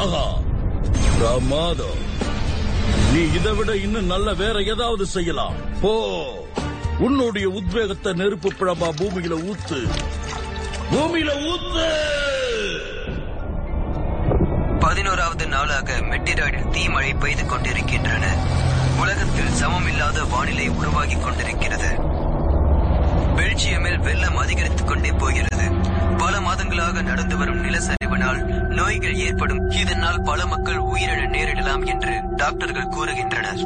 ஆஹா பிரமாதம் நீ இதை விட இன்னும் நல்ல வேற ஏதாவது செய்யலாம் போ உன்னுடைய உத்வேகத்தை நெருப்பு பிழம்பா பூமியில ஊத்து பூமியில ஊத்து பதினோராவது நாளாக மெட்டிராய்டில் தீமழை பெய்து கொண்டிருக்கின்றன உலகத்தில் சமமில்லாத வானிலை உருவாகிக் கொண்டிருக்கிறது பெல்ஜியமில் வெள்ளம் அதிகரித்துக் கொண்டே போகிறது பல மாதங்களாக நடந்து வரும் நிலச்சரிவினால் நோய்கள் ஏற்படும் இதனால் பல மக்கள் உயிரிழ நேரிடலாம் என்று டாக்டர்கள் கூறுகின்றனர்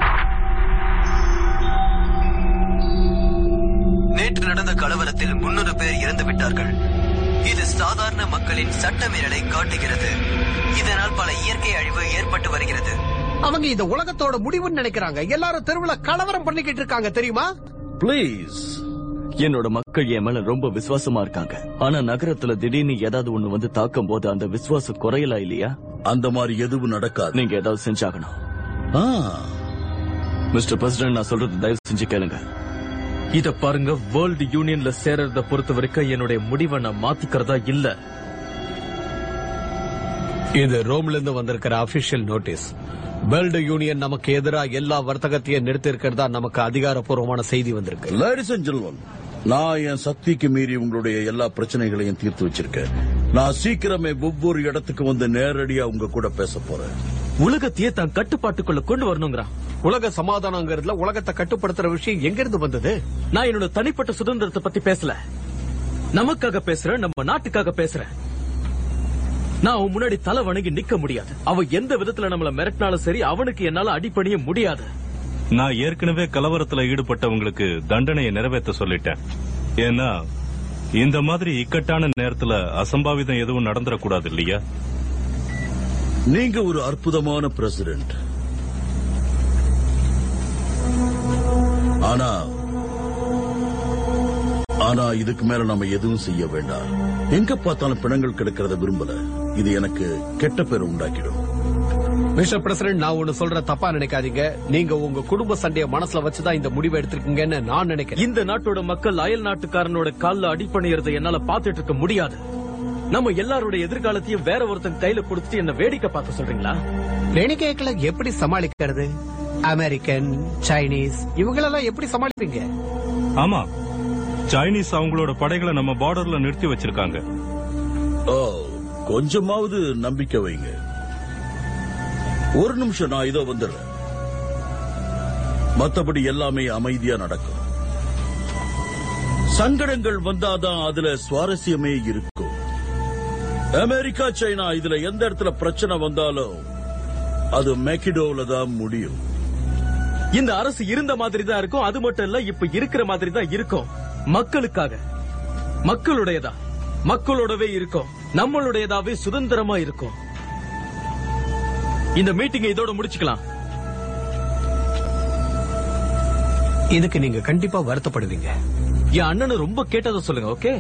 நேற்று நடந்த கலவரத்தில் முன்னூறு பேர் இறந்து விட்டார்கள் இது சாதாரண மக்களின் சட்டமீறலை காட்டுகிறது இதனால் பல இயற்கை அழிவு ஏற்பட்டு வருகிறது அவங்க இந்த உலகத்தோட முடிவுன்னு நினைக்கிறாங்க எல்லாரும் தெருவுல கலவரம் பண்ணிக்கிட்டு இருக்காங்க தெரியுமா ப்ளீஸ் என்னோட மக்கள் என் மேல ரொம்ப விசுவாசமா இருக்காங்க ஆனா நகரத்துல திடீர்னு ஏதாவது ஒண்ணு வந்து தாக்கும் போது அந்த விசுவாசம் குறையலாம் இல்லையா அந்த மாதிரி எதுவும் நடக்காது நீங்க ஏதாவது செஞ்சாகணும் ஆ, மிஸ்டர் பிரசிடென்ட் நான் சொல்றது தயவு செஞ்சு கேளுங்க இத பாருங்க வேர்ல்டு யூனியன்ல சேரறத பொறுத்த வரைக்கும் என்னுடைய முடிவை நான் மாத்திக்கிறதா இல்ல இது ரோம்ல இருந்து வந்திருக்கிற அபிஷியல் நோட்டீஸ் வேர்ல்டு யூனியன் நமக்கு எதிரா எல்லா வர்த்தகத்தையும் நிறுத்தி இருக்கிறதா நமக்கு அதிகாரப்பூர்வமான செய்தி வந்திருக்கு ladies and gentlemen, நான் என் சக்திக்கு மீறி உங்களுடைய எல்லா பிரச்சனைகளையும் தீர்த்து வச்சிருக்கேன் நான் சீக்கிரமே ஒவ்வொரு இடத்துக்கு வந்து நேரடியா உங்க கூட பேச போறேன் உலகத்தையே தன் கட்டுப்பாட்டுக்குள்ள கொண்டு வரணுங்கிறான் உலக சமாதானங்கிறதுல உலகத்தை கட்டுப்படுத்துற விஷயம் எங்க இருந்து வந்தது நான் என்னோட தனிப்பட்ட சுதந்திரத்தை பத்தி பேசல நமக்காக பேசுறேன் நம்ம நாட்டுக்காக பேசுறேன் நான் அவன் முன்னாடி தலை வணங்கி நிக்க முடியாது அவன் எந்த விதத்துல நம்மள மிரட்டினாலும் சரி அவனுக்கு என்னால அடிப்பணிய முடியாது நான் ஏற்கனவே கலவரத்துல ஈடுபட்டவங்களுக்கு தண்டனையை நிறைவேற்ற சொல்லிட்டேன் ஏன்னா இந்த மாதிரி இக்கட்டான நேரத்துல அசம்பாவிதம் எதுவும் நடந்துடக்கூடாது இல்லையா நீங்க ஒரு அற்புதமான பிரசிடென்ட் ஆனா ஆனா இதுக்கு மேல நம்ம எதுவும் செய்ய வேண்டாம் எங்க பார்த்தாலும் பிணங்கள் கிடக்கிறத விரும்பல இது எனக்கு கெட்ட பேர் உண்டாக்கிடும் மிஸ்டர் பிரசிடென்ட் நான் ஒண்ணு சொல்ற தப்பா நினைக்காதீங்க நீங்க உங்க குடும்ப சண்டைய மனசுல வச்சுதான் இந்த முடிவை எடுத்திருக்கீங்கன்னு நான் நினைக்கிறேன் இந்த நாட்டோட மக்கள் அயல் நாட்டுக்காரனோட கால்ல அடிப்பணியறதை என்னால பாத்துட்டு இருக்க முடியாது நம்ம எல்லாருடைய எதிர்காலத்தையும் வேற ஒருத்தன் கையில கொடுத்துட்டு என்ன வேடிக்கை பார்க்க சொல்றீங்களா ரெனிகேக்களை எப்படி சமாளிக்கிறது அமெரிக்கன் சைனீஸ் இவங்களெல்லாம் எப்படி சமாளிப்பீங்க ஆமா சைனீஸ் அவங்களோட படைகளை நம்ம பார்டர்ல நிறுத்தி வச்சிருக்காங்க ஓ கொஞ்சமாவது நம்பிக்கை வைங்க ஒரு நிமிஷம் நான் இதோ வந்துடுறேன் மத்தபடி எல்லாமே அமைதியா நடக்கும் சங்கடங்கள் வந்தாதான் அதுல சுவாரஸ்யமே இருக்கும் அமெரிக்கா சைனா இதுல எந்த இடத்துல பிரச்சனை வந்தாலும் அது மெக்கிடோல தான் முடியும் இந்த அரசு இருந்த மாதிரி தான் இருக்கும் அது மட்டும் இல்ல இப்ப இருக்கிற மாதிரி தான் இருக்கும் மக்களுக்காக மக்களுடையதா மக்களோடவே இருக்கும் நம்மளுடையதாவே சுதந்திரமா இருக்கும் இந்த மீட்டிங்கை இதோட முடிச்சுக்கலாம் இதுக்கு நீங்க கண்டிப்பா வருத்தப்படுவீங்க என் அண்ணனை ரொம்ப கேட்டதை சொல்லுங்க ஓகே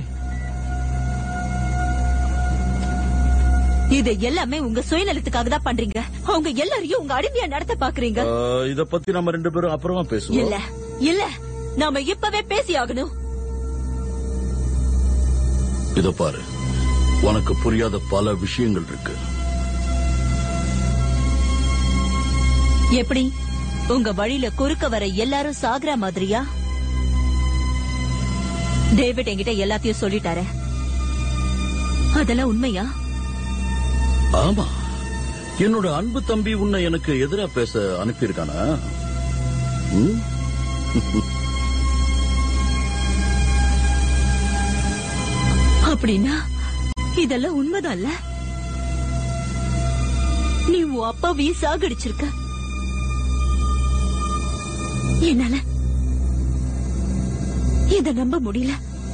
இது எல்லாமே உங்க சுயநலத்துக்காக தான் பண்றீங்க அவங்க எல்லாரையும் உங்க அடிமையா நடத்த பாக்குறீங்க ஆ, இத பத்தி நம்ம ரெண்டு பேரும் அப்புறமா இல்ல பேசுவோம் இல்ல நாம இப்பவே பேசி ஆகணும் இத பாரு உனக்கு புரியாத பல விஷயங்கள் இருக்கு எப்படி உங்க வழியில குறுக்க வர எல்லாரும் சாகுற மாதிரியா டேவிட் என்கிட்ட எல்லாத்தையும் சொல்லிட்டாரு அதெல்லாம் உண்மையா ஆமா என்னோட அன்பு தம்பி உன்னை எனக்கு எதிரா பேச அனுப்பியிருக்கானா ம்? அப்படின்னா இதெல்லாம் உண்மைதான்ல நீ உன் அப்பாவையும் சாகடிச்சிருக்க என்னால இத நம்ப முடியல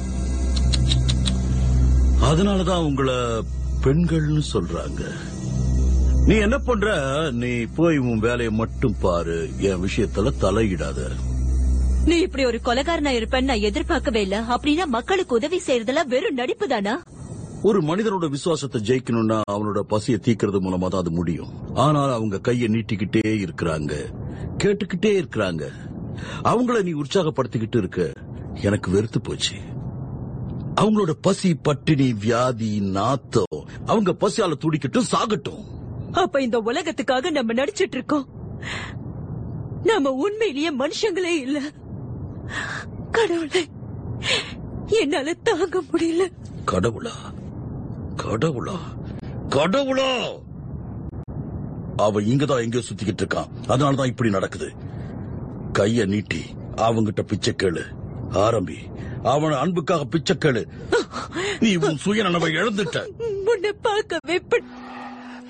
அதனாலதான் உங்களை பெண்கள்னு சொல்றாங்க நீ என்ன பண்ற நீ போய் உன் வேலையை மட்டும் பாரு என் விஷயத்துல தலையிடாத நீ இப்படி ஒரு கொலகாரனா இருப்பேன்னு நான் எதிர்பார்க்கவே இல்ல அப்படின்னா மக்களுக்கு உதவி செய்யறதெல்லாம் வெறும் நடிப்பு தானா ஒரு மனிதனோட விசுவாசத்தை ஜெயிக்கணும்னா அவனோட பசியை தீக்கிறது மூலமா தான் அது முடியும் ஆனால் அவங்க கையை நீட்டிக்கிட்டே இருக்கிறாங்க கேட்டுக்கிட்டே இருக்கிறாங்க அவங்கள நீ உற்சாகப்படுத்திக்கிட்டு இருக்க எனக்கு வெறுத்து போச்சு அவங்களோட பசி பட்டினி வியாதி நாத்தம் அவங்க பசியால துடிக்கட்டும் சாகட்டும் அப்ப இந்த உலகத்துக்காக நம்ம நடிச்சிட்டு இருக்கோம் நாம உண்மையிலேயே மனுஷங்களே இல்ல கடவுளே என்னால தாங்க முடியல கடவுளா கடவுளா கடவுளா அவன் இங்கதான் எங்கேயோ சுத்திக்கிட்டு இருக்கான் அதனாலதான் இப்படி நடக்குது கைய நீட்டி அவங்கிட்ட பிச்சை கேளு ஆரம்பி அவன அன்புக்காக பிச்சை கேளு நீ உன் சுயநனவை இழந்துட்ட முன்ன பார்க்கவே ப-